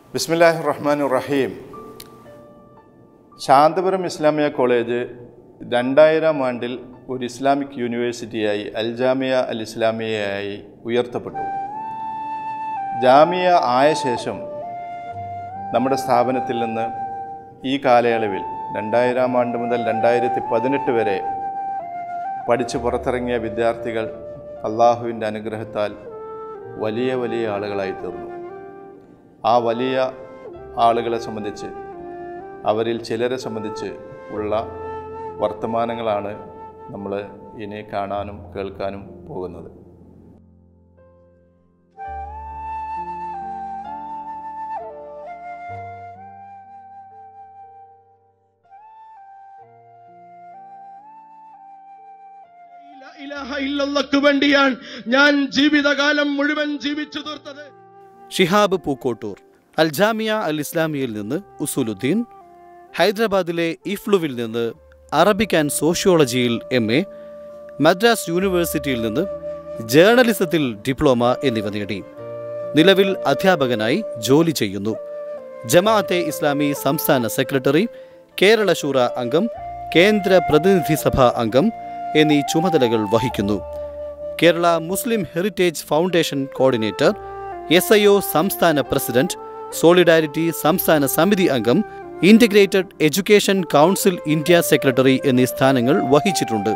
ബിസ്മില്ലാഹി റഹ്മാൻ റഹീം ശാന്തപുരം ഇസ്ലാമിയ കോളേജ് രണ്ടായിരം ആണ്ടിൽ ഒരു ഇസ്ലാമിക് യൂണിവേഴ്സിറ്റിയായി അൽ ജാമിയ അൽ ഇസ്ലാമിയയായി ഉയർത്തപ്പെട്ടു ജാമിയ ആയ ശേഷം നമ്മുടെ സ്ഥാപനത്തിൽ നിന്ന് ഈ കാലയളവിൽ രണ്ടായിരം ആണ്ട് മുതൽ രണ്ടായിരത്തി പതിനെട്ട് വരെ പഠിച്ച് പുറത്തിറങ്ങിയ വിദ്യാർത്ഥികൾ അള്ളാഹുവിൻ്റെ അനുഗ്രഹത്താൽ വലിയ വലിയ ആളുകളായി തീർന്നു ആ വലിയ ആളുകളെ സംബന്ധിച്ച് അവരിൽ ചിലരെ സംബന്ധിച്ച് ഉള്ള വർത്തമാനങ്ങളാണ് നമ്മൾ ഇനി കാണാനും കേൾക്കാനും പോകുന്നത് ലാ ഇലാഹ ഇല്ലല്ലാഹ്ക്ക് വേണ്ടിയാണ് ഞാൻ ജീവിതകാലം മുഴുവൻ ജീവിച്ചു തീർത്തത് ഷിഹാബ് പൂക്കോട്ടൂർ അൽ ജാമിയ അൽ ഇസ്ലാമിയയിൽ നിന്ന് ഉസൂലുദ്ദീൻ ഹൈദരാബാദിലെ ഇഫ്ലുവിൽ നിന്ന് അറബിക് ആൻഡ് സോഷ്യോളജിയിൽ എം എ മദ്രാസ് യൂണിവേഴ്സിറ്റിയിൽ നിന്ന് ജേർണലിസത്തിൽ ഡിപ്ലോമ എന്നിവ നേടി നിലവിൽ അധ്യാപകനായി ജോലി ചെയ്യുന്നു ജമാഅത്തെ ഇസ്ലാമി സംസ്ഥാന സെക്രട്ടറി കേരള ശൂറ അംഗം കേന്ദ്ര പ്രതിനിധി സഭാ അംഗം എന്നീ ചുമതലകൾ വഹിക്കുന്നു Kerala Muslim heritage foundation coordinator S I O സംസ്ഥാന പ്രസിഡന്റ് സോളിഡാരിറ്റി സംസ്ഥാന സമിതി അംഗം integrated education council India secretary എന്നീ സ്ഥാനങ്ങൾ വഹിച്ചിട്ടുണ്ട്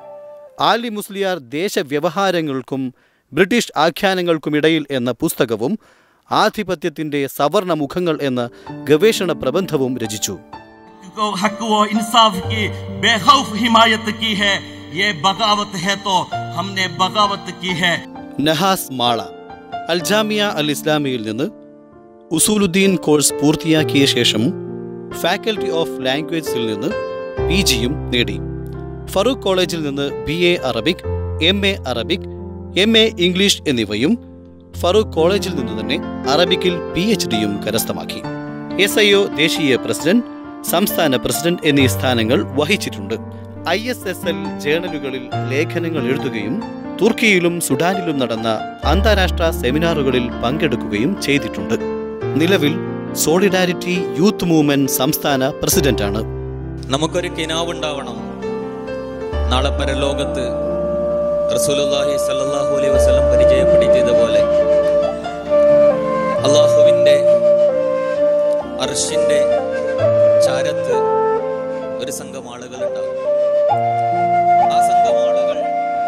ആലി മുസ്ലിയാർ ദേശവ്യവഹാരങ്ങൾക്കും ബ്രിട്ടീഷ് ആഖ്യാനങ്ങൾക്കുമിടയിൽ എന്ന പുസ്തകവും ആധിപത്യത്തിന്റെ സവർണ മുഖങ്ങൾ എന്ന ഗവേഷണ പ്രബന്ധവും രചിച്ചു को हक व इंसाफ की बेखौफ हिमायत की है ये बगावत है तो हमने बगावत की है നഹാസ് മാള അൽ ജാമിയ അൽ ഇസ്ലാമിയിൽ നിന്ന് ഉസൂലുദ്ദീൻ കോഴ്സ് പൂർത്തിയാക്കിയ ശേഷം ഫാക്കൽറ്റി ഓഫ് ലാംഗ്വേജിൽ നിന്ന് പി ജിയും നേടി ഫറൂഖ് കോളേജിൽ നിന്ന് B A Arabic M A Arabic M A English എന്നിവയും ഫറൂഖ് കോളേജിൽ നിന്ന് തന്നെ അറബിക്കിൽ പി എച്ച് ഡിയും കരസ്ഥമാക്കി എസ് ഐ ഒ ദേശീയ പ്രസിഡന്റ് സംസ്ഥാന പ്രസിഡന്റ് എന്നീ സ്ഥാനങ്ങൾ വഹിച്ചിട്ടുണ്ട് ഐ എസ് എസ് എൽ ജേണലുകളിൽ ലേഖനങ്ങൾ എഴുതുകയും തുർക്കിയിലും സുഡാനിലും നടന്ന അന്താരാഷ്ട്ര സെമിനാറുകളിൽ പങ്കെടുക്കുകയും ചെയ്തിട്ടുണ്ട് നിലവിൽ സോളിഡാരിറ്റി യൂത്ത് മൂവ്മെന്റ് സംസ്ഥാന പ്രസിഡന്റാണ് നമുക്കൊരു കിനാവുണ്ടാവണം നാളെ പരലോകത്ത് റസൂലുള്ളാഹി സല്ലല്ലാഹു അലൈഹി വസല്ലം പരിചയപ്പെടുത്തിയതുപോലെ അള്ളാഹുവിൻ്റെ അർഷിൻ്റെ ചാരത്ത് ഒരു സംഘം ആളുകൾ ഉണ്ടാവും ആ സംഘം ആളുകൾ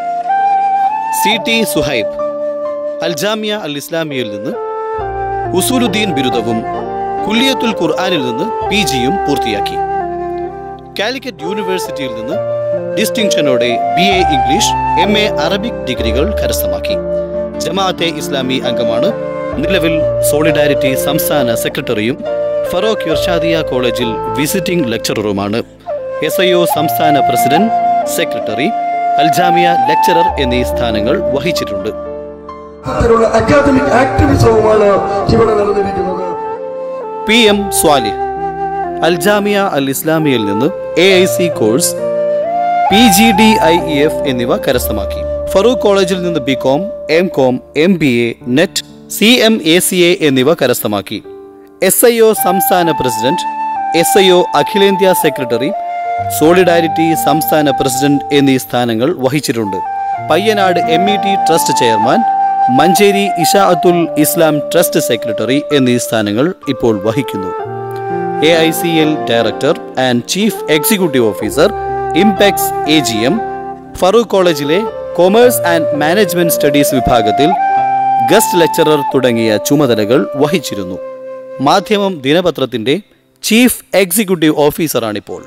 സി ടി സുഹൈബ് അൽ ജാമിയ അൽ ഇസ്ലാമിയയിൽ നിന്ന് ഉസൂലുദ്ദീൻ ബിരുദവും കുല്ലിയത്തുൽ ഖുർആനിൽ നിന്ന് പി ജിയും പൂർത്തിയാക്കി കാലിക്കറ്റ് യൂണിവേഴ്സിറ്റിയിൽ നിന്ന് ഡിസ്റ്റിങ്ഷനോടെ B A English M A Arabic ഡിഗ്രികൾ കരസ്ഥമാക്കി ജമാഅത്തെ ഇസ്ലാമി അംഗമാണ് നിലവിൽ സോളിഡാരിറ്റി സംസ്ഥാന സെക്രട്ടറിയും ഫറോക്ക് ഇർഷാദിയ കോളേജിൽ വിസിറ്റിംഗ് ലെക്ചററുമാണ് എസ് ഐ ഒ സംസ്ഥാന പ്രസിഡന്റ് സെക്രട്ടറി അൽജാമിയ ലെക്ചറർ എന്നീ സ്ഥാനങ്ങൾ വഹിച്ചിട്ടുണ്ട് തരത്തിലുള്ള അക്കാദമിക് ആക്ടിവിസവുമാണ് ഇവിടെ നടന്നിരിക്കുന്നത് പി എം സ്വാലിഹ് അൽജാമിയ അൽ ഇസ്ലാമിയയിൽ നിന്ന് A I C course P G D I E F എന്നിവ കരസ്ഥമാക്കി ഫറൂഖ് കോളേജിൽ നിന്ന് B com M com M B A NET C M A C A എന്നിവ കരസ്ഥമാക്കി എസ് ഐ ഒ സംസ്ഥാന പ്രസിഡന്റ് എസ് ഐ ഒ അഖിലേന്ത്യാ സെക്രട്ടറി സോളിഡാരിറ്റി സംസ്ഥാന president എന്നീ സ്ഥാനങ്ങൾ വഹിച്ചിട്ടുണ്ട് Payyanad M E T trust chairman Manjeri Ishaathul Islam trust secretary എന്നീ സ്ഥാനങ്ങൾ ഇപ്പോൾ വഹിക്കുന്നു A I C L director and chief executive officer impex A G M Farook കോളേജിലെ കൊമേഴ്സ് ആൻഡ് മാനേജ്മെന്റ് സ്റ്റഡീസ് വിഭാഗത്തിൽ ഗസ്റ്റ് ലെക്ചറർ തുടങ്ങിയ ചുമതലകൾ വഹിച്ചിരുന്നു മാധ്യമം ദിനപത്രത്തിന്റെ ചീഫ് എക്സിക്യൂട്ടീവ് ഓഫീസറാണിപ്പോൾ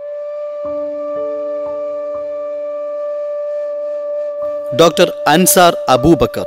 ഡോക്ടർ അൻസാർ അബൂബക്കർ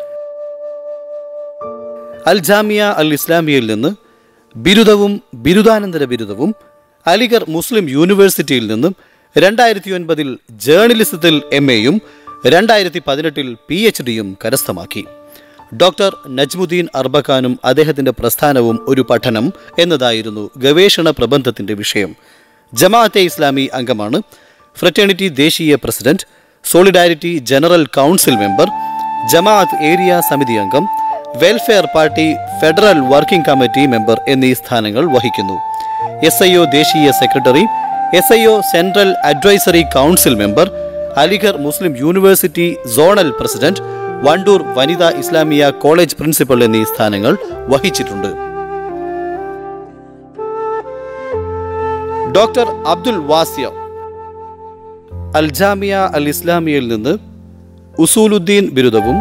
അൽ ജാമിയ അൽ ഇസ്ലാമിയയിൽ നിന്ന് ബിരുദവും ബിരുദാനന്തര ബിരുദവും അലിഗർ മുസ്ലിം യൂണിവേഴ്സിറ്റിയിൽ നിന്നും രണ്ടായിരത്തി ഒൻപതിൽ ജേർണലിസത്തിൽ എം എയും രണ്ടായിരത്തി പതിനെട്ടിൽ പി എച്ച് ഡിയും കരസ്ഥമാക്കി ഡോക്ടർ നജ്മുദ്ദീൻ അർബഖാനും അദ്ദേഹത്തിന്റെ പ്രസ്ഥാനവും ഒരു പഠനം എന്നതായിരുന്നു ഗവേഷണ പ്രബന്ധത്തിന്റെ വിഷയം ജമാഅത്തെ ഇസ്ലാമി അംഗമാണ് ഫ്രറ്റേണിറ്റി ദേശീയ president solidarity general council member Jamaat area സമിതി അംഗം welfare party federal working committee member എന്നീ സ്ഥാനങ്ങൾ വഹിക്കുന്നു എസ് ഐ ഒ ദേശീയ secretary S I O central advisory council member Aligarh Muslim university zonal president Wandoor Vanitha Islamiya college principal എന്നീ സ്ഥാനങ്ങൾ വഹിച്ചിട്ടുണ്ട് ഡോക്ടർ അബ്ദുൽ വാസിയ അൽ ജാമിയ അൽ ഇസ്ലാമിയയിൽ നിന്ന് ഉസൂലുദ്ദീൻ ബിരുദവും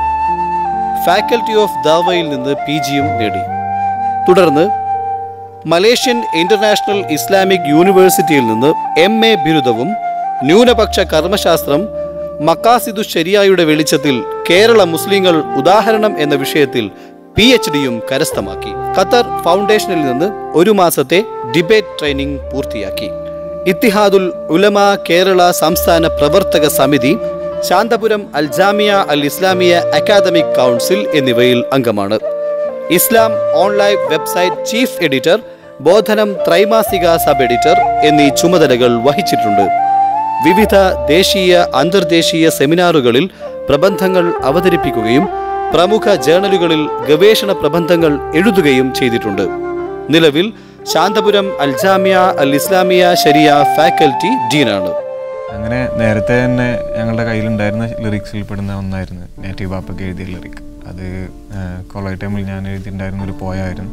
ഫാക്കൽറ്റി ഓഫ് ദാവയിൽ നിന്ന് പി ജിയും നേടി തുടർന്ന് മലേഷ്യൻ ഇന്റർനാഷണൽ ഇസ്ലാമിക് യൂണിവേഴ്സിറ്റിയിൽ നിന്ന് എം എ ബിരുദവും ന്യൂനപക്ഷ കർമ്മശാസ്ത്രം മക്കാസിദു ശരിയായുടെ വെളിച്ചത്തിൽ കേരള മുസ്ലിങ്ങൾ ഉദാഹരണം എന്ന വിഷയത്തിൽ പി എച്ച് ഡിയും കരസ്ഥമാക്കി ഖത്തർ ഫൗണ്ടേഷനിൽ നിന്ന് ഒരു മാസത്തെ ഡിബേറ്റ് ട്രെയിനിംഗ് പൂർത്തിയാക്കി ഇത്തിഹാദുൽ ഉലമ കേരള സംസ്ഥാന പ്രവർത്തക സമിതി ശാന്തപുരം അൽ ജാമിയ അൽ ഇസ്ലാമിയ അക്കാദമിക് കൗൺസിൽ എന്നിവയിൽ അംഗമാണ് Islam online website chief editor Bodhanam ത്രൈമാസിക സബ് എഡിറ്റർ എന്നീ ചുമതലകൾ വഹിച്ചിട്ടുണ്ട് വിവിധ ദേശീയ അന്തർദേശീയ സെമിനാറുകളിൽ പ്രബന്ധങ്ങൾ അവതരിപ്പിക്കുകയും പ്രമുഖ ജേണലുകളിൽ ഗവേഷണ പ്രബന്ധങ്ങൾ എഴുതുകയും ചെയ്തിട്ടുണ്ട് നിലവിൽ ശാന്തപുരം അൽ ജാമിയ അൽ ഇസ്ലാമിയ ശരിയ ഫാക്കൽറ്റി ഡീനാണ് അങ്ങനെ നേരത്തെ തന്നെ ഞങ്ങളുടെ കയ്യിലുണ്ടായിരുന്ന ലിറിക്സിൽ പെടുന്ന ഒന്നായിരുന്നു നേറ്റീവ് ബാപ്പയ്ക്ക് എഴുതിയ ലിറിക് അത് കോളേജ് ടൈമിൽ ഞാൻ എഴുതിയിട്ടുണ്ടായിരുന്ന ഒരു പോയായിരുന്നു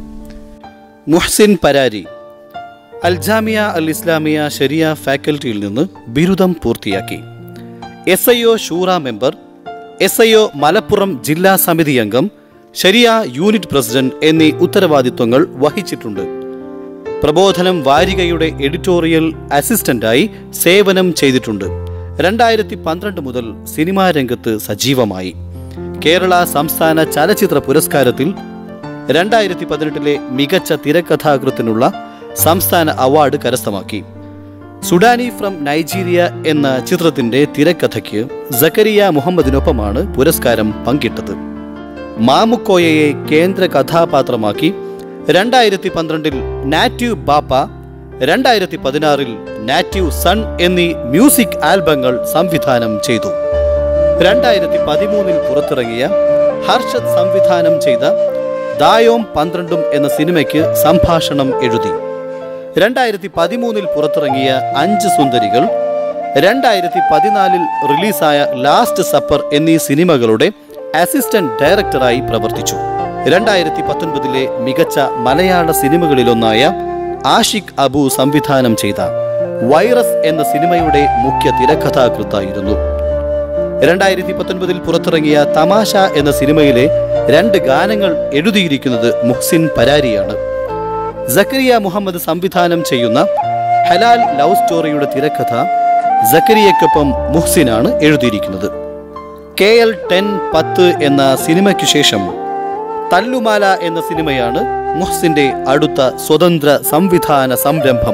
മുഹ്സിൻ പരാരി അൽ ജാമിയ അൽ ഇസ്ലാമിയ ശരിയ ഫാക്കൽറ്റിയിൽ നിന്ന് ബിരുദം പൂർത്തിയാക്കി എസ് ഐ ഒ ഷൂറ member S I O Malappuram ജില്ലാ സമിതി അംഗം ശരിയ യൂണിറ്റ് പ്രസിഡന്റ് എന്നീ ഉത്തരവാദിത്വങ്ങൾ വഹിച്ചിട്ടുണ്ട് പ്രബോധനം വാരികയുടെ എഡിറ്റോറിയൽ അസിസ്റ്റന്റായി സേവനം ചെയ്തിട്ടുണ്ട് രണ്ടായിരത്തി പന്ത്രണ്ട് മുതൽ സിനിമാ രംഗത്ത് സജീവമായി കേരള സംസ്ഥാന ചലച്ചിത്ര പുരസ്കാരത്തിൽ രണ്ടായിരത്തി പതിനെട്ടിലെ മികച്ച തിരക്കഥാകൃത്തിനുള്ള സംസ്ഥാന അവാർഡ് കരസ്ഥമാക്കി സുഡാനി ഫ്രം നൈജീരിയ എന്ന ചിത്രത്തിന്റെ തിരക്കഥയ്ക്ക് സക്കരിയ മുഹമ്മദിനൊപ്പമാണ് പുരസ്കാരം പങ്കിട്ടത് മാമുക്കോയയെ കേന്ദ്ര കഥാപാത്രമാക്കി രണ്ടായിരത്തി പന്ത്രണ്ടിൽ നാറ്റീവ് ബാപ്പ രണ്ടായിരത്തി പതിനാറിൽ നാറ്റീവ് സൺ എന്നീ മ്യൂസിക് ആൽബങ്ങൾ സംവിധാനം ചെയ്തു രണ്ടായിരത്തി പതിമൂന്നിൽ പുറത്തിറങ്ങിയ ഹർഷദ് സംവിധാനം ചെയ്ത ദായോം പന്ത്രണ്ടും എന്ന സിനിമയ്ക്ക് സംഭാഷണം എഴുതി രണ്ടായിരത്തി പതിമൂന്നിൽ പുറത്തിറങ്ങിയ അഞ്ച് സുന്ദരികൾ രണ്ടായിരത്തി പതിനാലിൽ റിലീസായ ലാസ്റ്റ് സപ്പർ എന്നീ സിനിമകളുടെ അസിസ്റ്റന്റ് ഡയറക്ടറായി പ്രവർത്തിച്ചു രണ്ടായിരത്തി പത്തൊൻപതിലെ മികച്ച മലയാള സിനിമകളിലൊന്നായ ആഷിഖ് അബു സംവിധാനം ചെയ്ത വൈറസ് എന്ന സിനിമയുടെ മുഖ്യ തിരക്കഥാകൃത്തായിരുന്നു രണ്ടായിരത്തി പത്തൊൻപതിൽ പുറത്തിറങ്ങിയ തമാശ എന്ന സിനിമയിലെ രണ്ട് ഗാനങ്ങൾ എഴുതിയിരിക്കുന്നത് മുഹ്സിൻ പരാരിയാണ് സക്കരിയ മുഹമ്മദ് സംവിധാനം ചെയ്യുന്ന ഹലാൽ ലവ് സ്റ്റോറിയുടെ തിരക്കഥ സക്കരിയക്കൊപ്പം മുഹ്സിനാണ് എഴുതിയിരിക്കുന്നത് കെ എൽ ടെൻ പത്ത് എന്ന സിനിമയ്ക്കു ശേഷം തല്ലുമാല എന്ന സിനിമയാണ് മുഹ്സിന്റെ അടുത്ത സ്വതന്ത്ര സംവിധാന സംരംഭം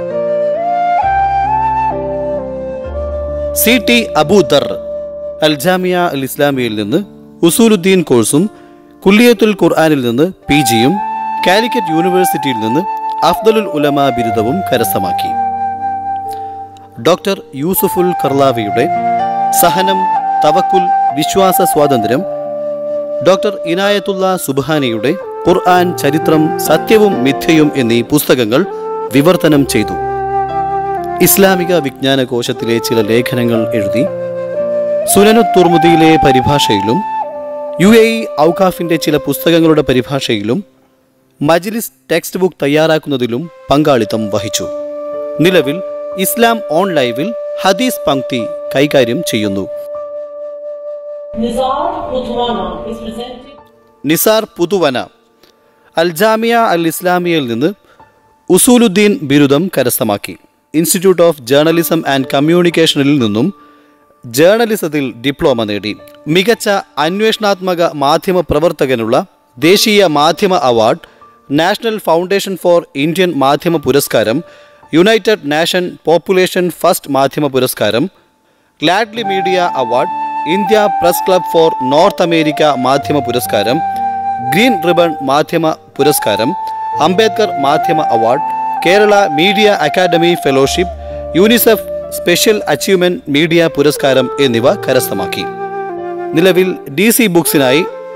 സി ടി അബൂദർ അൽ ജാമിയ അൽ ഇസ്ലാമിയയിൽ നിന്ന് ഉസൂലുദ്ദീൻ കോഴ്സും കുല്ലിയത്തുൽ ഖുർആാനിൽ നിന്ന് പി ജിയും കാലിക്കറ്റ് യൂണിവേഴ്സിറ്റിയിൽ നിന്ന് അഫ്ദലുൽ ഉലമ ബിരുദവും കരസ്ഥമാക്കി ഡോക്ടർ യൂസുഫുൽ കർലാവിയുടെ സഹനം തവക്കുൽ വിശ്വാസ സ്വാതന്ത്ര്യം ഡോക്ടർ ഇനായത്തുള്ള സുബ്ഹാനിയുടെ ഖുർആൻ ചരിത്രം സത്യവും മിഥ്യയും എന്നീ പുസ്തകങ്ങൾ വിവർത്തനം ചെയ്തു ഇസ്ലാമിക വിജ്ഞാന കോശത്തിലെ ചില ലേഖനങ്ങൾ എഴുതി സുനനു തുർമുദിയിലെ പരിഭാഷയിലും യു എ ഇ ഔഖാഫിന്റെ ചില പുസ്തകങ്ങളുടെ പരിഭാഷയിലും മജ്ലിസ് ടെക്സ്റ്റ് ബുക്ക് തയ്യാറാക്കുന്നതിലും പങ്കാളിത്തം വഹിച്ചു നിലവിൽ ഇസ്ലാം ഓൺ ലൈവിൽ ഹദീസ് പങ്ക്തി കൈകാര്യം ചെയ്യുന്നു Nizar Putwana is presenting. Nisar പുതുവന അൽ ജാമിയ അൽ ഇസ്ലാമിയയിൽ നിന്ന് ഉസൂലുദ്ദീൻ ബിരുദം കരസ്ഥമാക്കി ഇൻസ്റ്റിറ്റ്യൂട്ട് ഓഫ് ജേർണലിസം ആൻഡ് കമ്മ്യൂണിക്കേഷനിൽ നിന്നും ജേർണലിസത്തിൽ ഡിപ്ലോമ നേടി മികച്ച അന്വേഷണാത്മക മാധ്യമ പ്രവർത്തകനുള്ള ദേശീയ മാധ്യമ award national foundation for Indian മാധ്യമ പുരസ്കാരം യുണൈറ്റഡ് നാഷൻ പോപ്പുലേഷൻ ഫസ്റ്റ് മാധ്യമ പുരസ്കാരം gladly media award India press club for North America മാധ്യമ പുരസ്കാരം ഗ്രീൻ റിബൺ മാധ്യമ പുരസ്കാരം അംബേദ്കർ മാധ്യമ award Kerala media academy fellowship UNICEF special achievement media പുരസ്കാരം എന്നിവ കരസ്ഥമാക്കി നിലവിൽ ഡി സി ബുക്സിനായി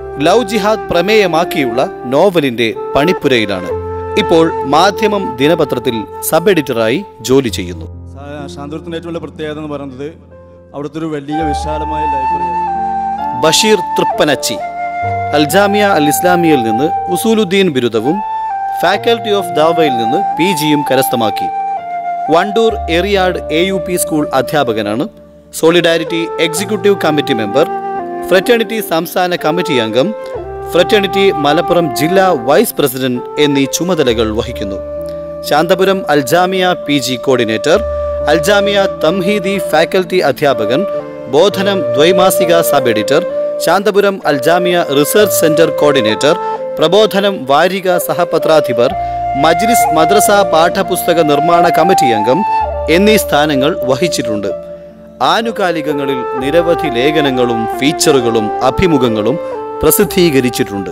ലവ് ജിഹാദ് പ്രമേയമാക്കിയുള്ള നോവലിന്റെ പണിപ്പുരയിലാണ് ഇപ്പോൾ മാധ്യമം ദിനപത്രത്തിൽ സബ് എഡിറ്ററായി ജോലി ചെയ്യുന്നു ശാന്തപുരത്തിൻ്റെ ഏറ്റവും വലിയ പ്രത്യേകത എന്ന് പറയുന്നത് അവിടുത്തെ ഒരു വലിയ വിശാലമായ ലൈബ്രറിയാണ് ബഷീർ തൃപ്പനച്ചി അൽജാമിയ അൽ ഇസ്ലാമിയയിൽ നിന്ന് ഉസൂലുദ്ദീൻ ബിരുദവും ഫാക്കൽറ്റി ഓഫ് ദാവയിൽ നിന്ന് പി ജിയും കരസ്ഥമാക്കി Wandoor Eriyad A U P school അധ്യാപകനാണ് solidarity executive committee member fraternity സംസ്ഥാന കമ്മിറ്റി അംഗം ഫ്രറ്റേണിറ്റി മലപ്പുറം ജില്ലാ വൈസ് പ്രസിഡന്റ് എന്നീ ചുമതലകൾ വഹിക്കുന്നു Santhapuram Aljamia P G coordinator Aljamia തംഹീദി ഫാക്കൽറ്റി അധ്യാപകൻ ബോധനം ദ്വൈമാസിക sub editor Santhapuram Aljamia research centre coordinator Prabodhanam വാരിക സഹപത്രാധിപർ മജ്ലിസ് മദ്രസ പാഠപുസ്തക നിർമ്മാണ കമ്മിറ്റി അംഗം എന്നീ സ്ഥാനങ്ങൾ വഹിച്ചിട്ടുണ്ട് ആനുകാലികങ്ങളിൽ നിരവധി ലേഖനങ്ങളും ഫീച്ചറുകളും അഭിമുഖങ്ങളും പ്രസിദ്ധീകരിച്ചിട്ടുണ്ട്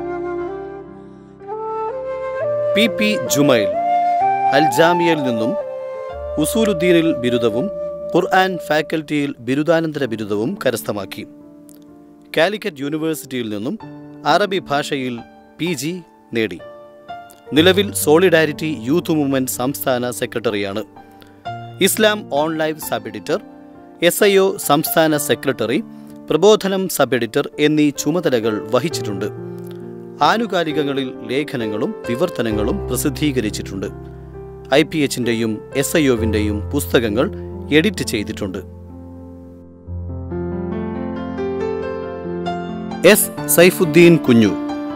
പി പി ജുമൈൽ അൽ ജാമിയയിൽ നിന്നും ഉസൂലുദ്ദീനിൽ ബിരുദവും ഖുർആൻ ഫാക്കൽറ്റിയിൽ ബിരുദാനന്തര ബിരുദവും കരസ്ഥമാക്കി കാലിക്കറ്റ് യൂണിവേഴ്സിറ്റിയിൽ നിന്നും അറബി ഭാഷയിൽ പി ജി നേടി നിലവിൽ സോളിഡാരിറ്റി യൂത്ത് മൂവ്മെന്റ് സംസ്ഥാന സെക്രട്ടറിയാണ് Islam online sub editor S I O സംസ്ഥാന സെക്രട്ടറി പ്രബോധനം സബ് എഡിറ്റർ എന്നീ ചുമതലകൾ വഹിച്ചിട്ടുണ്ട് ആനുകാലികങ്ങളിൽ ലേഖനങ്ങളും വിവർത്തനങ്ങളും പ്രസിദ്ധീകരിച്ചിട്ടുണ്ട് ഐ പി എച്ചിൻ്റെയും എസ് ഐ ഒവിൻ്റെയും പുസ്തകങ്ങൾ എഡിറ്റ് ചെയ്തിട്ടുണ്ട് എസ് സൈഫുദ്ദീൻ കുഞ്ഞു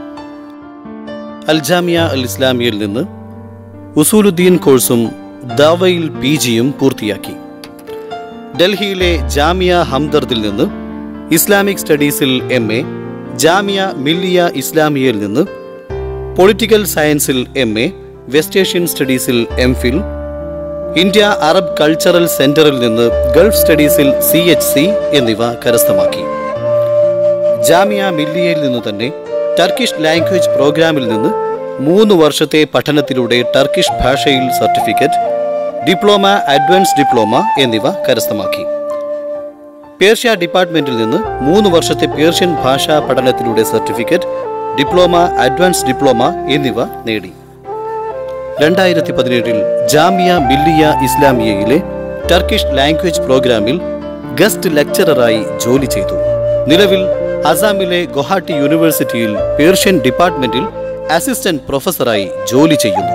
അൽജാമിയ അൽ ഇസ്ലാമിയയിൽ നിന്ന് ഉസൂലുദ്ദീൻ കോഴ്സും ദാവയിൽ പി ജിയും പൂർത്തിയാക്കി ഡൽഹിയിലെ ജാമിയ ഹംദർദിൽ നിന്ന് ഇസ്ലാമിക് സ്റ്റഡീസിൽ എം എ ജാമിയ മില്ലിയ ഇസ്ലാമിയയിൽ നിന്ന് പൊളിറ്റിക്കൽ സയൻസിൽ എം എ വെസ്റ്റ് ഏഷ്യൻ സ്റ്റഡീസിൽ M phil India Arab cultural സെന്ററിൽ നിന്ന് ഗൾഫ് സ്റ്റഡീസിൽ സി എച്ച് സി എന്നിവ കരസ്ഥമാക്കി ജാമിയ മില്ലിയയിൽ നിന്ന് തന്നെ ടർക്കിഷ് ലാംഗ്വേജ് പ്രോഗ്രാമിൽ നിന്ന് മൂന്ന് വർഷത്തെ പഠനത്തിലൂടെ ടർക്കിഷ് ഭാഷയിൽ സർട്ടിഫിക്കറ്റ് ഡിപ്ലോമ അഡ്വാൻസ് ഡിപ്ലോമ എന്നിവ കരസ്ഥമാക്കി പേർഷ്യ ഡിപ്പാർട്ട്മെന്റിൽ നിന്ന് മൂന്ന് വർഷത്തെ പേർഷ്യൻ ഭാഷാ പഠനത്തിലൂടെ സർട്ടിഫിക്കറ്റ് ഡിപ്ലോമ അഡ്വാൻസ് ഡിപ്ലോമ എന്നിവ നേടി രണ്ടായിരത്തി പതിനേഴിൽ ജാമിയ മില്ലിയ ഇസ്ലാമിയയിലെ ടർക്കിഷ് ലാംഗ്വേജ് പ്രോഗ്രാമിൽ ഗസ്റ്റ് ലെക്ചററായി ജോലി ചെയ്തു നിലവിൽ അസാമിലെ ഗുവാഹട്ടി യൂണിവേഴ്സിറ്റിയിൽ പേർഷ്യൻ ഡിപ്പാർട്ട്മെന്റിൽ അസിസ്റ്റന്റ് പ്രൊഫസറായി ജോലി ചെയ്യുന്നു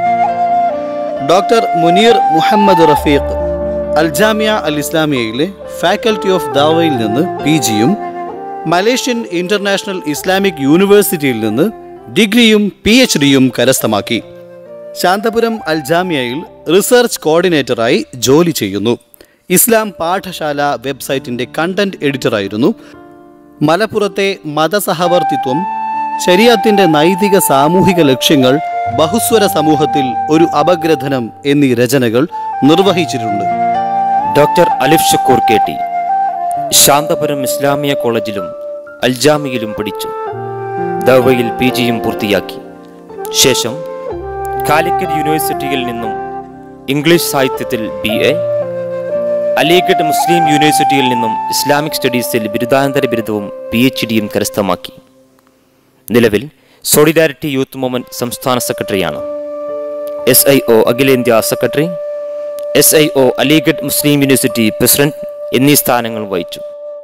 ഡോക്ടർ മുനീർ മുഹമ്മദ് റഫീഖ് അൽജാമിയ അൽ ഇസ്ലാമിയയിലെ ഫാക്കൽറ്റി ഓഫ് ദാവയിൽ നിന്ന് പി ജിയും മലേഷ്യൻ ഇന്റർനാഷണൽ ഇസ്ലാമിക് യൂണിവേഴ്സിറ്റിയിൽ നിന്ന് ഡിഗ്രിയും പി എച്ച് ഡിയും കരസ്ഥമാക്കി ശാന്തപുരം അൽ ജാമിയയിൽ റിസർച്ച് കോർഡിനേറ്ററായി ജോലി ചെയ്യുന്നു ഇസ്ലാം പാഠശാല വെബ്സൈറ്റിന്റെ കണ്ടന്റ് എഡിറ്ററായിരുന്നു മലപ്പുറത്തെ മതസഹവർത്തിത്വം ശരീരത്തിന്റെ നൈതിക സാമൂഹിക ലക്ഷ്യങ്ങൾ ബഹുസ്വര സമൂഹത്തിൽ ഒരു അപഗ്രഥനം എന്നീ രചനകൾ നിർവഹിച്ചിട്ടുണ്ട് doctor Alif Shakoor K T Santhapuram Islamiya കോളേജിലും അൽജാമിയിലും പഠിച്ചു ദവയിൽ പി ജിയും പൂർത്തിയാക്കി ശേഷം കാലിക്കറ്റ് യൂണിവേഴ്സിറ്റിയിൽ നിന്നും ഇംഗ്ലീഷ് സാഹിത്യത്തിൽ ബി എ അലിഗഡ് മുസ്ലിം യൂണിവേഴ്സിറ്റിയിൽ നിന്നും ഇസ്ലാമിക് സ്റ്റഡീസിൽ ബിരുദാനന്തര ബിരുദവും പി എച്ച് ഡിയും കരസ്ഥമാക്കി നിലവിൽ സോളിഡാരിറ്റി യൂത്ത് മൂവ്മെന്റ് സംസ്ഥാന സെക്രട്ടറിയാണ് എസ് ഐ ഒ അഖിലേന്ത്യാ secretary S I O Aligarh Muslim university president എന്നീ സ്ഥാനങ്ങൾ വഹിച്ചു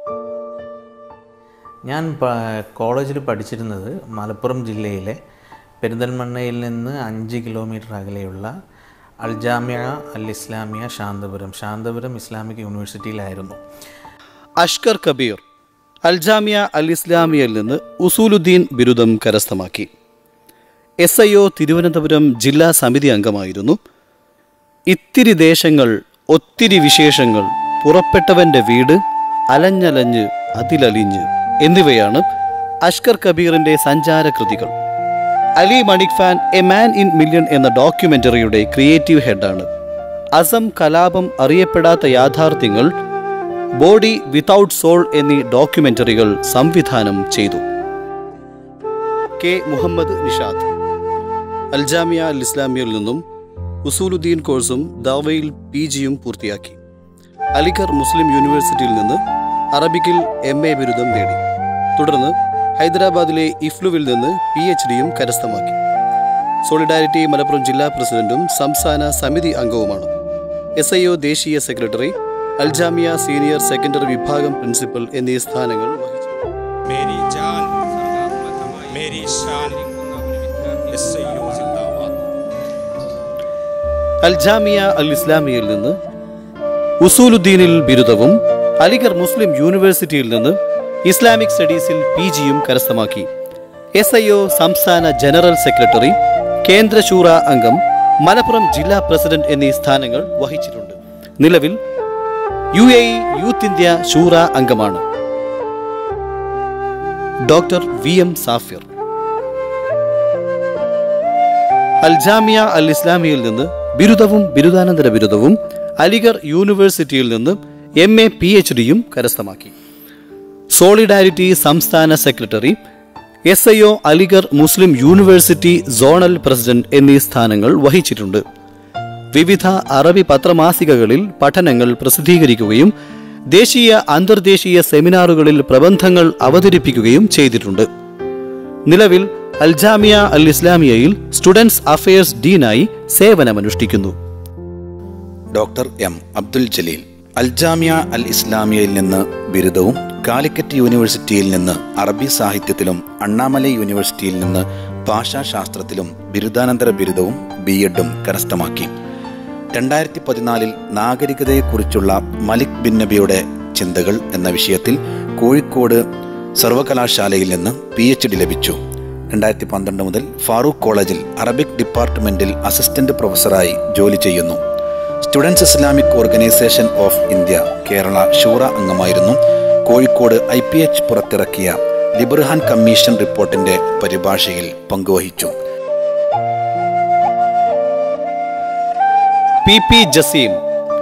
ഞാൻ പ- കോളേജിൽ പഠിച്ചിരുന്നത് മലപ്പുറം ജില്ലയിലെ പെരിന്തൽമണ്ണയിൽ നിന്ന് അഞ്ച് കിലോമീറ്റർ അകലെയുള്ള അൽജാമിയ അൽ ഇസ്ലാമിയ ശാന്തപുരം ശാന്തപുരം ഇസ്ലാമിക് യൂണിവേഴ്സിറ്റിയിലായിരുന്നു അഷ്കർ കബീർ അൽജാമിയ അൽ ഇസ്ലാമിയയിൽ നിന്ന് ഉസൂലുദ്ദീൻ ബിരുദം കരസ്ഥമാക്കി എസ് ഐ ഒ തിരുവനന്തപുരം ജില്ലാ സമിതി അംഗമായിരുന്നു ഇത്തിരി ദേശങ്ങൾ ഒത്തിരി വിശേഷങ്ങൾ പുറപ്പെട്ടവന്റെ വീട് അലഞ്ഞലഞ്ഞ് അതിലലിഞ്ഞ് എന്നിവയാണ് അഷ്കർ കബീറിന്റെ സഞ്ചാരകൃതികൾ Ali Manikfan a man in million എന്ന ഡോക്യുമെന്ററിയുടെ ക്രിയേറ്റീവ് ഹെഡാണ് അസം കലാപം അറിയപ്പെടാത്ത യാഥാർത്ഥ്യങ്ങൾ ബോഡി വിതൗട്ട് സോൾ എന്നീ ഡോക്യുമെന്ററികൾ സംവിധാനം ചെയ്തു കെ മുഹമ്മദ് നിഷാദ് അൽജാമിയ അൽ ഇസ്ലാമിയയിൽ നിന്നും ഉസൂലുദ്ദീൻ കോഴ്സും ദാവയിൽ പി ജിയും പൂർത്തിയാക്കി അലിഗർ മുസ്ലിം യൂണിവേഴ്സിറ്റിയിൽ നിന്ന് അറബിക്കിൽ എം എ ബിരുദം നേടി തുടർന്ന് ഹൈദരാബാദിലെ ഇഫ്ലുവിൽ നിന്ന് പി എച്ച് ഡിയും കരസ്ഥമാക്കി സോളിഡാരിറ്റി മലപ്പുറം ജില്ലാ പ്രസിഡന്റും സംസ്ഥാന സമിതി അംഗവുമാണ് എസ് ഐ ഒ ദേശീയ സെക്രട്ടറി അൽജാമിയ സീനിയർ സെക്കൻഡറി വിഭാഗം പ്രിൻസിപ്പൽ എന്നീ സ്ഥാനങ്ങൾ വഹിച്ചു मेरी जान मेरी शान इससे यूं जिंदाबाद അൽജാമിയ അൽ ഇസ്ലാമിയയിൽ നിന്ന് ഉസൂലുദ്ദീനിൽ ബിരുദവും അലിഗർ മുസ്ലിം യൂണിവേഴ്സിറ്റിയിൽ നിന്ന് ഇസ്ലാമിക് സ്റ്റഡീസിൽ പി ജിയും കരസ്ഥമാക്കി എസ് ഐ ഒ സംസ്ഥാന ജനറൽ സെക്രട്ടറി കേന്ദ്ര ശൂറ അംഗം മലപ്പുറം ജില്ലാ പ്രസിഡന്റ് എന്നീ സ്ഥാനങ്ങൾ വഹിച്ചിട്ടുണ്ട് നിലവിൽ U A E youth India ശൂറ അംഗമാണ് doctor V M Safir Aljamia Al ഇസ്ലാമിയയിൽ നിന്ന് ബിരുദവും ബിരുദാനന്തര ബിരുദവും അലിഗർ യൂണിവേഴ്സിറ്റിയിൽ നിന്ന് എം എ പി എച്ച് ഡിയും കരസ്ഥമാക്കി സോളിഡാരിറ്റി സംസ്ഥാന secretary S I O Aligarh Muslim university zonal president എന്നീ സ്ഥാനങ്ങൾ വഹിച്ചിട്ടുണ്ട് വിവിധ അറബി പത്രമാസികകളിൽ പഠനങ്ങൾ പ്രസിദ്ധീകരിക്കുകയും ദേശീയ അന്തർദേശീയ സെമിനാറുകളിൽ പ്രബന്ധങ്ങൾ അവതരിപ്പിക്കുകയും ചെയ്തിട്ടുണ്ട് നിലവിൽ അൽജാമിയ അൽ ഇസ്ലാമിയയിൽ സ്റ്റുഡൻസ് അഫയേഴ്സ് ഡീനായി സേവനമനുഷ്ഠിക്കുന്നു ഡോക്ടർ എം അബ്ദുൽ ജലീൽ അൽജാമിയ അൽ ഇസ്ലാമിയയിൽ നിന്ന് ബിരുദവും കാലിക്കറ്റ് യൂണിവേഴ്സിറ്റിയിൽ നിന്ന് അറബി സാഹിത്യത്തിലും അണ്ണാമലൈ യൂണിവേഴ്സിറ്റിയിൽ നിന്ന് ഭാഷാശാസ്ത്രത്തിലും ബിരുദാനന്തര ബിരുദവും ബി എഡും കരസ്ഥമാക്കി രണ്ടായിരത്തി പതിനാലിൽ നാഗരികതയെക്കുറിച്ചുള്ള മലിക് ബിൻ നബിയുടെ ചിന്തകൾ എന്ന വിഷയത്തിൽ കോഴിക്കോട് സർവകലാശാലയിൽ നിന്ന് പി എച്ച് ഡി ലഭിച്ചു രണ്ടായിരത്തി പന്ത്രണ്ട് മുതൽ ഫാറൂഖ് കോളേജിൽ അറബിക് ഡിപ്പാർട്ട്മെന്റിൽ അസിസ്റ്റന്റ് പ്രൊഫസറായി ജോലി ചെയ്യുന്നു students Islamic organisation of India Kerala ഷൂറ അംഗമായിരുന്നു കോഴിക്കോട് ഐ പി എച്ച് പുറത്തിറക്കിയ ലിബർഹാൻ കമ്മീഷൻ റിപ്പോർട്ടിന്റെ പരിഭാഷയിൽ പങ്കുവഹിച്ചു പി പി ജസീം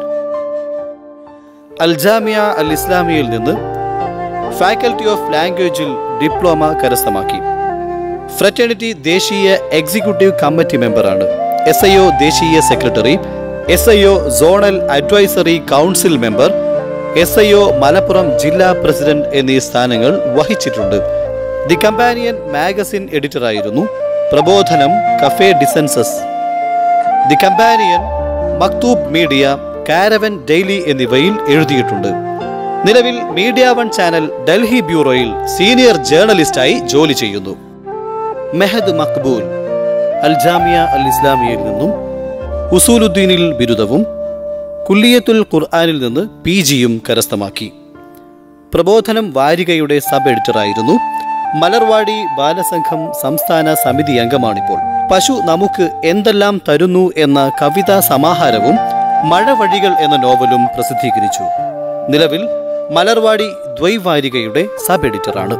അൽജാമിയ അൽ ഇസ്ലാമിയയിൽ നിന്ന് ഫാക്കൽറ്റി ഓഫ് ലാംഗ്വേജിൽ ഡിപ്ലോമ കരസ്ഥമാക്കി ഫ്രറ്റേണിറ്റി ദേശീയ എക്സിക്യൂട്ടീവ് കമ്മിറ്റി മെമ്പറാണ് എസ് ഐ ഒ ദേശീയ secretary S I O zonal advisory council member S I O Malappuram ജില്ലാ പ്രസിഡന്റ് എന്നീ സ്ഥാനങ്ങൾ വഹിച്ചിട്ടുണ്ട് ദി കമ്പാനിയൻ മാഗസിൻ എഡിറ്ററായിരുന്നു Prabodhanam cafe dissensus the companion Maktoob media caravan daily എന്നിവയിൽ എഴുതിയിട്ടുണ്ട് നിലവിൽ മീഡിയ വൺ ചാനൽ ഡൽഹി ബ്യൂറോയിൽ സീനിയർ ജേർണലിസ്റ്റായി ജോലി ചെയ്യുന്നു മെഹദ് മക്ബൂൽ അൽ ജാമിയ അൽ ഇസ്ലാമിയയിൽ നിന്നും ഉസൂലുദ്ദീനിൽ ബിരുദവും കുല്ലിയത്തുൽ ഖുർആാനിൽ നിന്ന് പി ജിയും കരസ്ഥമാക്കി പ്രബോധനം വാരികയുടെ സബ് എഡിറ്ററായിരുന്നു മലർവാടി ബാലസംഘം സംസ്ഥാന സമിതി അംഗമാണിപ്പോൾ പശു നമുക്ക് എന്തെല്ലാം തരുന്നു എന്ന കവിതാ സമാഹാരവും മഴവഴികൾ എന്ന നോവലും പ്രസിദ്ധീകരിച്ചു നിലവിൽ മലർവാടി ദ്വൈവാരികയുടെ സബ് എഡിറ്ററാണ്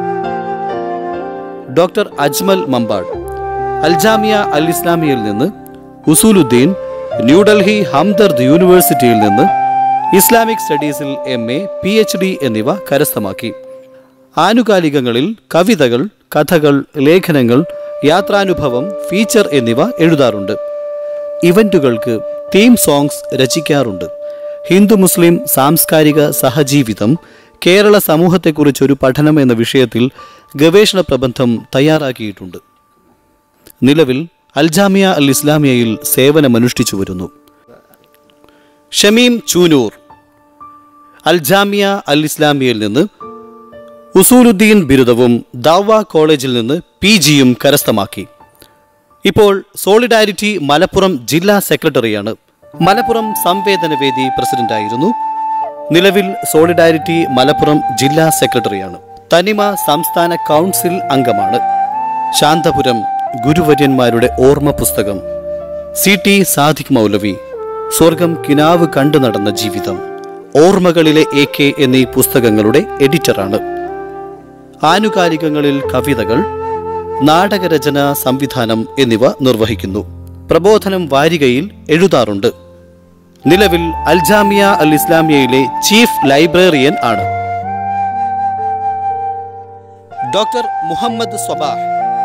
ഡോക്ടർ അജ്മൽ മമ്പാട് അൽജാമിയ അൽ ഇസ്ലാമിയയിൽ നിന്ന് ഉസൂലുദ്ദീൻ ന്യൂഡൽഹി ഹംദർദ് യൂണിവേഴ്സിറ്റിയിൽ നിന്ന് ഇസ്ലാമിക് സ്റ്റഡീസിൽ M A P H D എന്നിവ കരസ്ഥമാക്കി ആനുകാലികങ്ങളിൽ കവിതകൾ കഥകൾ ലേഖനങ്ങൾ യാത്രാനുഭവം ഫീച്ചർ എന്നിവ എഴുതാറുണ്ട് ഇവന്റുകൾക്ക് തീം സോങ്സ് രചിക്കാറുണ്ട് ഹിന്ദു മുസ്ലിം സാംസ്കാരിക സഹജീവിതം കേരള സമൂഹത്തെക്കുറിച്ചൊരു പഠനം എന്ന വിഷയത്തിൽ ഗവേഷണ പ്രബന്ധം തയ്യാറാക്കിയിട്ടുണ്ട് നിലവിൽ അൽജാമിയ അൽ ഇസ്ലാമിയയിൽ സേവനമനുഷ്ഠിച്ചു വരുന്നു ഷമീം ചൂനൂർ അൽജാമിയ അൽ ഇസ്ലാമിയയിൽ നിന്ന് ഉസൂലുദ്ദീൻ ബിരുദവും ദാവ കോളേജിൽ നിന്ന് പി ജിയും കരസ്ഥമാക്കി ഇപ്പോൾ സോളിഡാരിറ്റി മലപ്പുറം ജില്ലാ സെക്രട്ടറിയാണ് മലപ്പുറം സംവേദനവേദി പ്രസിഡന്റായിരുന്നു നിലവിൽ സോളിഡാരിറ്റി മലപ്പുറം ജില്ലാ സെക്രട്ടറിയാണ് തനിമ സംസ്ഥാന കൗൺസിൽ അംഗമാണ് ശാന്തപുരം ഗുരുവര്യന്മാരുടെ ഓർമ്മ പുസ്തകം സി ടി സാദിഖ് മൗലവി സ്വർഗം കിനാവ് കണ്ടു നടന്ന ജീവിതം ഓർമ്മകളിലെ എ കെ എന്നീ പുസ്തകങ്ങളുടെ എഡിറ്ററാണ് ആനുകാലികങ്ങളിൽ കവിതകൾ നാടകരചന സംവിധാനം എന്നിവ നിർവഹിക്കുന്നു പ്രബോധനം വാരികയിൽ എഴുതാറുണ്ട് നിലവിൽ അൽജാമിയ അൽ ഇസ്ലാമിയയിലെ ചീഫ് ലൈബ്രറിയൻ ആണ് ഡോക്ടർ മുഹമ്മദ് സ്വബാഹ്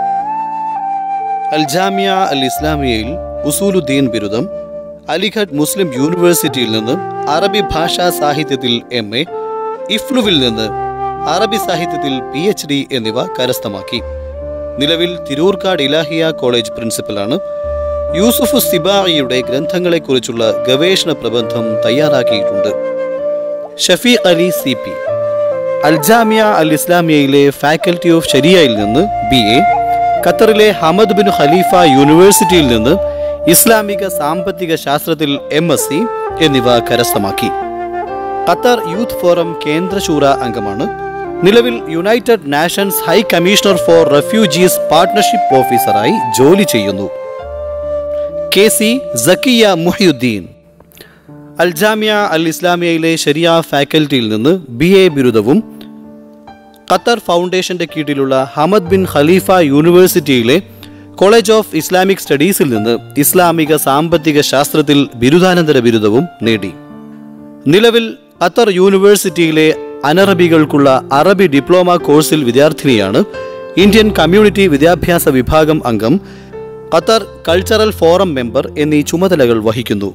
അൽജാമിയ അൽ ഇസ്ലാമിയയിൽ ഉസൂലുദ്ദീൻ ബിരുദം അലിഗഡ് മുസ്ലിം യൂണിവേഴ്സിറ്റിയിൽ നിന്ന് അറബി ഭാഷാ സാഹിത്യത്തിൽ എം എ ഇഫ്ലുവിൽ നിന്ന് അറബി സാഹിത്യത്തിൽ പി എച്ച് ഡി എന്നിവ കരസ്ഥമാക്കി നിലവിൽ തിരൂർക്കാട് ഇലാഹിയ കോളേജ് പ്രിൻസിപ്പലാണ് യൂസുഫ് സിബായിയുടെ ഗ്രന്ഥങ്ങളെക്കുറിച്ചുള്ള ഗവേഷണ പ്രബന്ധം തയ്യാറാക്കിയിട്ടുണ്ട് ഷഫീഖ് അലി സി പി അൽജാമിയ അൽ ഇസ്ലാമിയയിലെ ഫാക്കൽറ്റി ഓഫ് ഷരിയയിൽ നിന്ന് ബി എ ഖത്തറിലെ ഹമദ് ബിൻ ഖലീഫ യൂണിവേഴ്സിറ്റിയിൽ നിന്ന് ഇസ്ലാമിക സാമ്പത്തിക ശാസ്ത്രത്തിൽ എം എസ് സി എന്നിവ കരസ്ഥമാക്കി ഖത്തർ യൂത്ത് ഫോറം കേന്ദ്ര ശൂറ അംഗമാണ് നിലവിൽ united nations high commissioner for refugees partnership ഓഫീസറായി ജോലി ചെയ്യുന്നു കെ സി സക്കിയ മുഹിയുദ്ദീൻ അൽജാമിയ അൽ ഇസ്ലാമിയയിലെ ഷരിയ ഫാക്കൽറ്റിയിൽ നിന്ന് ബി എ ബിരുദവും ഖത്തർ ഫൗണ്ടേഷന്റെ കീഴിലുള്ള ഹമദ് ബിൻ ഖലീഫ യൂണിവേഴ്സിറ്റിയിലെ കോളേജ് ഓഫ് ഇസ്ലാമിക് സ്റ്റഡീസിൽ നിന്ന് ഇസ്ലാമിക സാമ്പത്തിക ശാസ്ത്രത്തിൽ ബിരുദാനന്തര ബിരുദവും നേടി നിലവിൽ ഖത്തർ യൂണിവേഴ്സിറ്റിയിലെ അനറബികൾക്കുള്ള അറബി ഡിപ്ലോമ കോഴ്സിൽ വിദ്യാർത്ഥിനിയാണ് ഇന്ത്യൻ കമ്മ്യൂണിറ്റി വിദ്യാഭ്യാസ വിഭാഗം അംഗം ഖത്തർ കൾച്ചറൽ ഫോറം മെമ്പർ എന്നീ ചുമതലകൾ വഹിക്കുന്നു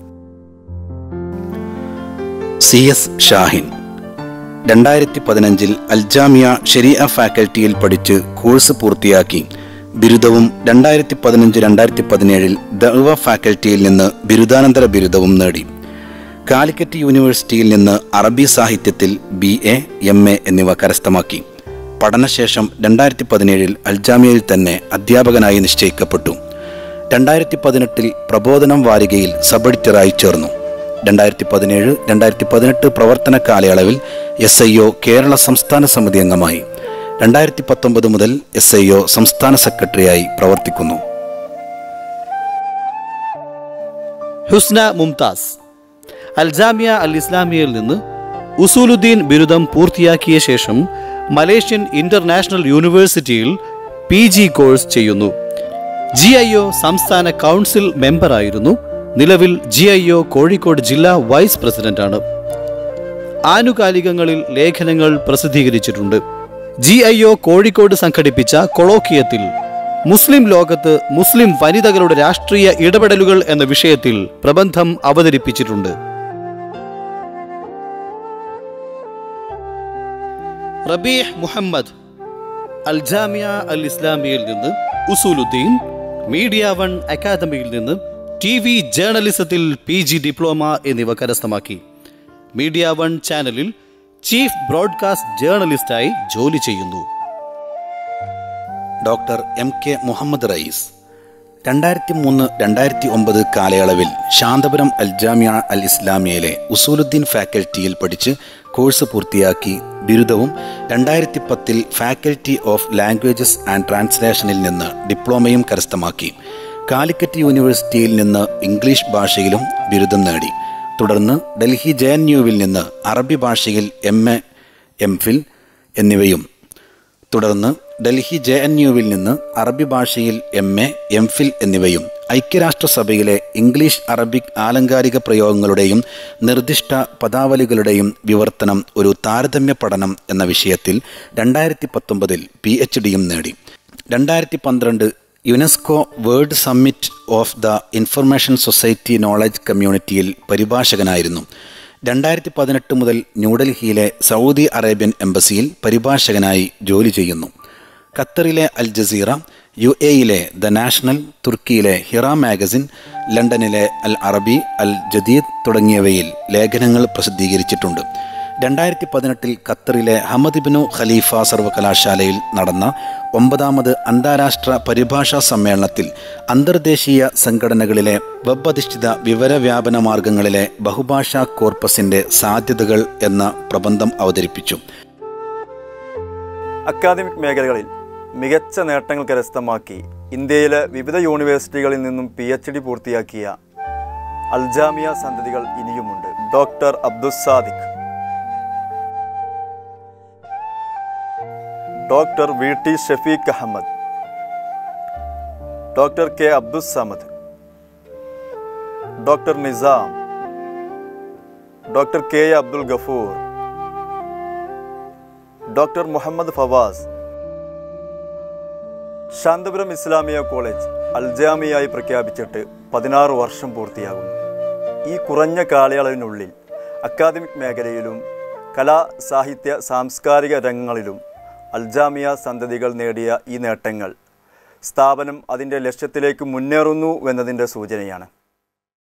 സി എസ് ഷാഹിൻ രണ്ടായിരത്തി പതിനഞ്ചിൽ അൽജാമിയ ഷെരിയ ഫാക്കൽറ്റിയിൽ പഠിച്ച് കോഴ്സ് പൂർത്തിയാക്കി ബിരുദവും രണ്ടായിരത്തി പതിനഞ്ച് രണ്ടായിരത്തി പതിനേഴിൽ ദഅവ ഫാക്കൽറ്റിയിൽ നിന്ന് ബിരുദാനന്തര ബിരുദവും നേടി കാലിക്കറ്റ് യൂണിവേഴ്സിറ്റിയിൽ നിന്ന് അറബി സാഹിത്യത്തിൽ ബി എ എം എ എന്നിവ കരസ്ഥമാക്കി പഠനശേഷം രണ്ടായിരത്തി പതിനേഴിൽ അൽജാമിയയിൽ തന്നെ അധ്യാപകനായി നിശ്ചയിക്കപ്പെട്ടു രണ്ടായിരത്തി പതിനെട്ടിൽ പ്രബോധനം വാരികയിൽ സബ് എഡിറ്ററായി ചേർന്നു രണ്ടായിരത്തി പതിനേഴ് രണ്ടായിരത്തി പതിനെട്ട് പ്രവർത്തന കാലയളവിൽ എസ് ഐ ഒ കേരള സംസ്ഥാന സമിതി അംഗമായി രണ്ടായിരത്തി പത്തൊമ്പത് മുതൽ എസ് ഐ ഒ സംസ്ഥാന സെക്രട്ടറിയായി പ്രവർത്തിക്കുന്നു ഹുസ്ന മുംതാസ് അൽജാമിയ അൽ ഇസ്ലാമിയയിൽ നിന്ന് ഉസൂലുദ്ദീൻ ബിരുദം പൂർത്തിയാക്കിയ ശേഷം മലേഷ്യൻ ഇന്റർനാഷണൽ യൂണിവേഴ്സിറ്റിയിൽ പി ജി കോഴ്സ് ചെയ്യുന്നു ജി ഐ ഒ സംസ്ഥാന കൗൺസിൽ മെമ്പറായിരുന്നു നിലവിൽ ജി ഐ ഒ കോഴിക്കോട് ജില്ലാ വൈസ് പ്രസിഡന്റാണ് ആനുകാലികങ്ങളിൽ ലേഖനങ്ങൾ പ്രസിദ്ധീകരിച്ചിട്ടുണ്ട് ജി ഐ ഒ കോഴിക്കോട് സംഘടിപ്പിച്ച കൊളോക്കിയത്തിൽ മുസ്ലിം ലോകത്ത് മുസ്ലിം വനിതകളുടെ രാഷ്ട്രീയ ഇടപെടലുകൾ എന്ന വിഷയത്തിൽ പ്രബന്ധം അവതരിപ്പിച്ചിട്ടുണ്ട് റബീഹ് മുഹമ്മദ് അൽ ജാമിയ അൽ ഇസ്ലാമിയയിൽ നിന്ന് ഉസൂലുദ്ദീൻ മീഡിയ വൺ അക്കാദമിയിൽ നിന്ന് ടി വി ജേർണലിസത്തിൽ പി ജി ഡിപ്ലോമ എന്നിവ കരസ്ഥമാക്കി മീഡിയ വൺ ചാനലിൽ ചീഫ് ബ്രോഡ്കാസ്റ്റ് ജേർണലിസ്റ്റായി ജോലി ചെയ്യുന്നു doctor M K Muhammad Rayees രണ്ടായിരത്തി മൂന്ന് രണ്ടായിരത്തി ഒമ്പത് കാലയളവിൽ ശാന്തപുരം അൽജാമിയ അൽ ഇസ്ലാമിയയിലെ ഉസൂലുദ്ദീൻ ഫാക്കൽറ്റിയിൽ പഠിച്ച് കോഴ്സ് പൂർത്തിയാക്കി ബിരുദവും രണ്ടായിരത്തി പത്തിൽ ഫാക്കൽറ്റി ഓഫ് ലാംഗ്വേജസ് ആൻഡ് ട്രാൻസ്ലേഷനിൽ നിന്ന് ഡിപ്ലോമയും കരസ്ഥമാക്കി കാലിക്കറ്റ് യൂണിവേഴ്സിറ്റിയിൽ നിന്ന് ഇംഗ്ലീഷ് ഭാഷയിലും ബിരുദം നേടി തുടർന്ന് ഡൽഹി ജെ എൻ യുവിൽ നിന്ന് അറബി ഭാഷയിൽ എം എ എം ഫിൽ എന്നിവയും തുടർന്ന് ഡൽഹി ജെ എൻ യുവിൽ നിന്ന് അറബി ഭാഷയിൽ എം എ എം ഫിൽ എന്നിവയും ഐക്യരാഷ്ട്രസഭയിലെ ഇംഗ്ലീഷ് അറബിക് ആലങ്കാരിക പ്രയോഗങ്ങളുടെയും നിർദ്ദിഷ്ട പദാവലികളുടെയും വിവർത്തനം ഒരു താരതമ്യ പഠനം എന്ന വിഷയത്തിൽ രണ്ടായിരത്തി പത്തൊമ്പതിൽ പി എച്ച് ഡിയും നേടി രണ്ടായിരത്തി പന്ത്രണ്ട് UNESCO world summit of the information society knowledge കമ്മ്യൂണിറ്റിയിൽ പരിഭാഷകനായിരുന്നു രണ്ടായിരത്തി പതിനെട്ട് മുതൽ ന്യൂഡൽഹിയിലെ സൗദി അറേബ്യൻ എംബസിയിൽ പരിഭാഷകനായി ജോലി ചെയ്യുന്നു ഖത്തറിലെ അൽ ജസീറ യു എയിലെ ദ നാഷണൽ തുർക്കിയിലെ ഹിറ മാഗസിൻ ലണ്ടനിലെ അൽ അറബി അൽ ജദീദ് തുടങ്ങിയവയിൽ ലേഖനങ്ങൾ പ്രസിദ്ധീകരിച്ചിട്ടുണ്ട് രണ്ടായിരത്തി പതിനെട്ടിൽ ഖത്തറിലെ ഹമദ് ഇബ്നു ഖലീഫ സർവകലാശാലയിൽ നടന്ന ഒമ്പതാമത് അന്താരാഷ്ട്ര പരിഭാഷാ സമ്മേളനത്തിൽ അന്തർദേശീയ സംഘടനകളിലെ വെബ് അധിഷ്ഠിത വിവരവ്യാപന മാർഗങ്ങളിലെ ബഹുഭാഷാ കോർപ്പസിന്റെ സാധ്യതകൾ എന്ന പ്രബന്ധം അവതരിപ്പിച്ചു അക്കാദമിക് മേഖലകളിൽ മികച്ച നേട്ടങ്ങൾ കരസ്ഥമാക്കി ഇന്ത്യയിലെ വിവിധ യൂണിവേഴ്സിറ്റികളിൽ നിന്നും പി എച്ച് ഡി പൂർത്തിയാക്കിയ അൽജാമിയ സന്തതികൾ ഇനിയുമുണ്ട് doctor Abdussadiq doctor V T Shafeeq Ahmed doctor K Abdussamad doctor Nisam doctor K A Abdul Gafoor doctor Muhammad Fawas Santhapuram Islamiya college അൽജാമിയായി പ്രഖ്യാപിച്ചിട്ട് പതിനാറ് വർഷം പൂർത്തിയാകുന്നു ഈ കുറഞ്ഞ കാലയളവിനുള്ളിൽ അക്കാദമിക് മേഖലയിലും കലാ സാഹിത്യ സാംസ്കാരിക രംഗങ്ങളിലും അൽജാമിയ സന്തതികൾ നേടിയ ഈ നേട്ടങ്ങൾ സ്ഥാപനം അതിൻ്റെ ലക്ഷ്യത്തിലേക്ക് മുന്നേറുന്നു എന്നതിൻ്റെ സൂചനയാണ്